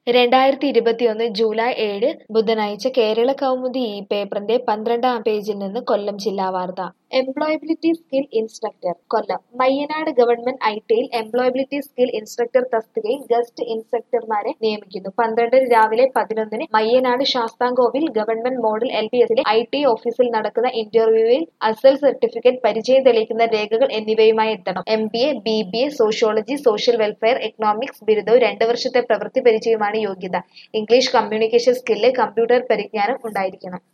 രണ്ടായിരത്തി ഇരുപത്തിയൊന്ന് ജൂലൈ ഏഴ് ബുധനാഴ്ച കേരള കൗമുദി ഈ പേപ്പറിന്റെ പന്ത്രണ്ടാം പേജിൽ നിന്ന് കൊല്ലം ജില്ലാ വാർത്ത employability skill instructor Kollam Mayyanad government I ടിയിൽ എംപ്ലോയബിലിറ്റി സ്കിൽ ഇൻസ്ട്രക്ടർ തസ്തികയിൽ ഗസ്റ്റ് ഇൻസ്ട്രക്ടർമാരെ നിയമിക്കുന്നു പന്ത്രണ്ടിന് രാവിലെ പതിനൊന്നിന് Mayyanad Sasthamkovil government model L P എസിലെ ഐ ടി ഓഫീസിൽ നടക്കുന്ന ഇന്റർവ്യൂവിൽ അസൽ സർട്ടിഫിക്കറ്റ് പരിചയം തെളിയിക്കുന്ന രേഖകൾ എന്നിവയുമായി എത്തണം M B A B B A sociology social welfare economics ബിരുദവും രണ്ട് വർഷത്തെ പ്രവൃത്തി പരിചയവുമാണ് യോഗ്യത ഇംഗ്ലീഷ് കമ്മ്യൂണിക്കേഷൻ സ്കില്ല് കമ്പ്യൂട്ടർ പരിജ്ഞാനം ഉണ്ടായിരിക്കണം